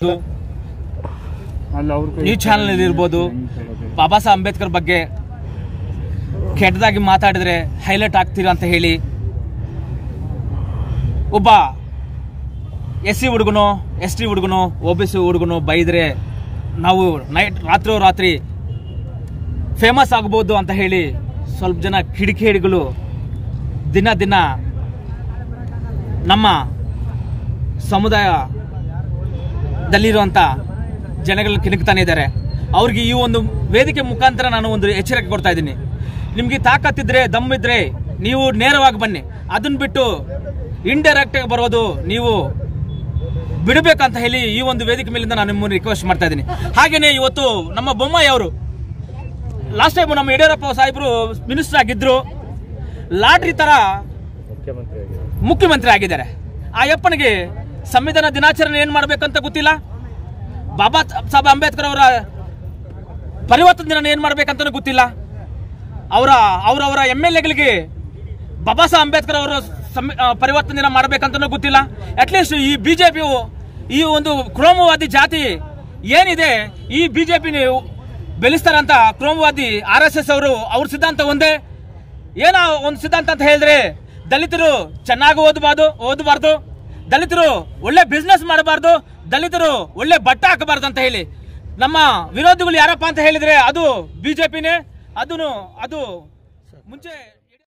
ಅಲ್ಲಿ ಅವ್ರ news channel ಇರ್ಬೋದು ಬಾಬಾ ಸಾಹೇಬ್ ಅಂಬೇಡ್ಕರ್ ಬಗ್ಗೆ ಕೆಟ್ಟದಾಗಿ ಮಾತಾಡಿದ್ರೆ ಹೈಲೈಟ್ ಆಗ್ತೀರಾ ಅಂತ ಹೇಳಿ ಒಬ್ಬ ಎಸ್ ಸಿ ಹುಡುಗನು ಎಸ್ ಟಿ ಹುಡುಗನು ಒ ಬಿ ಸಿ ಹುಡುಗನು ಬೈದ್ರೆ ನಾವು ನೈಟ್ ರಾತ್ರೋ ರಾತ್ರಿ ಫೇಮಸ್ ಆಗ್ಬೋದು ಅಂತ ಹೇಳಿ ಸ್ವಲ್ಪ ಜನ ಕಿಡಿಕೇಡಿಗಳು ದಿನ ದಿನ ನಮ್ಮ ಸಮುದಾಯದಲ್ಲಿರುವಂಥ ಜನಗಳು ಕಿಣಕ್ತಾನೆ ಇದ್ದಾರೆ ಅವ್ರಿಗೆ ಈ ಒಂದು ವೇದಿಕೆ ಮುಖಾಂತರ ನಾನು ಒಂದು ಎಚ್ಚರಿಕೆ ಕೊಡ್ತಾ ಇದ್ದೀನಿ ನಿಮಗೆ ತಾಕತ್ತಿದ್ರೆ ದಮ್ಮಿದ್ರೆ ನೀವು ನೇರವಾಗಿ ಬನ್ನಿ ಅದನ್ನ ಬಿಟ್ಟು ಇಂಡೈರೆಕ್ಟ್ ಆಗಿ ಬರೋದು ನೀವು ಬಿಡಬೇಕಂತ ಹೇಳಿ ಈ ಒಂದು ವೇದಿಕೆ ಮೇಲಿಂದ ನಾನು ನಿಮ್ಮನ್ನು ರಿಕ್ವೆಸ್ಟ್ ಮಾಡ್ತಾ ಇದ್ದೀನಿ ಹಾಗೇನೆ ಇವತ್ತು ನಮ್ಮ ಬೊಮ್ಮಾಯಿ ಅವರು ಲಾಸ್ಟ್ ಟೈಮ್ ನಮ್ಮ ಯಡಿಯೂರಪ್ಪ ಸಾಹೇಬರು ಮಿನಿಸ್ಟರ್ ಆಗಿದ್ರು ಲಾಟ್ರಿ ತರ ಮುಖ್ಯಮಂತ್ರಿ ಆಗಿದ್ದಾರೆ ಆ ಯಪ್ಪನಿಗೆ ಸಂವಿಧಾನ ದಿನಾಚರಣೆ ಏನ್ ಮಾಡ್ಬೇಕಂತ ಗೊತ್ತಿಲ್ಲ ಬಾಬಾ ಸಾಹೇಬ್ ಅಂಬೇಡ್ಕರ್ ಅವರ ಪರಿವರ್ತನೆ ದಿನ ಏನ್ ಮಾಡ್ಬೇಕಂತ ಗೊತ್ತಿಲ್ಲ ಅವರ ಅವರವರ ಎಮ್ ಎಲ್ ಎಗಳಿಗೆ ಬಾಬಾ ಸಾಹೇಬ್ ಅಂಬೇಡ್ಕರ್ ಅವರ ಸಂವಿ- ಆ, ಪರಿವರ್ತನೆ ದಿನ ಮಾಡ್ಬೇಕಂತ ಗೊತ್ತಿಲ್ಲ ಅಟ್ಲೀಸ್ಟ್ ಈ ಬಿಜೆಪಿಯು ಈ ಒಂದು ಕ್ರೋಮವಾದಿ ಜಾತಿ ಏನಿದೆ ಈ ಬಿಜೆಪಿ ಬೆಳೆಸ್ತಾರಂತ ಕ್ರೋಮವಾದಿ ಆರ್ ಎಸ್ ಎಸ್ ಅವರು ಅವ್ರ ಸಿದ್ಧಾಂತ ಒಂದೇ ಏನ ಒಂದು ಸಿದ್ಧಾಂತ ಅಂತ ಹೇಳಿದ್ರೆ ದಲಿತರು ಚೆನ್ನಾಗಿ ಓದಬಾರ್ದು ಓದಬಾರ್ದು ದಲಿತರು ಒಳ್ಳೆ ಬಿಸ್ನೆಸ್ ಮಾಡಬಾರ್ದು ದಲಿತರು ಒಳ್ಳೆ ಬಟ್ಟೆ ಹಾಕಬಾರ್ದು ಅಂತ ಹೇಳಿ ನಮ್ಮ ವಿರೋಧಿಗಳು ಯಾರಪ್ಪ ಅಂತ ಹೇಳಿದ್ರೆ ಅದು ಬಿಜೆಪಿನೇ ಅದನ್ನು ಅದು ಮುಂಚೆ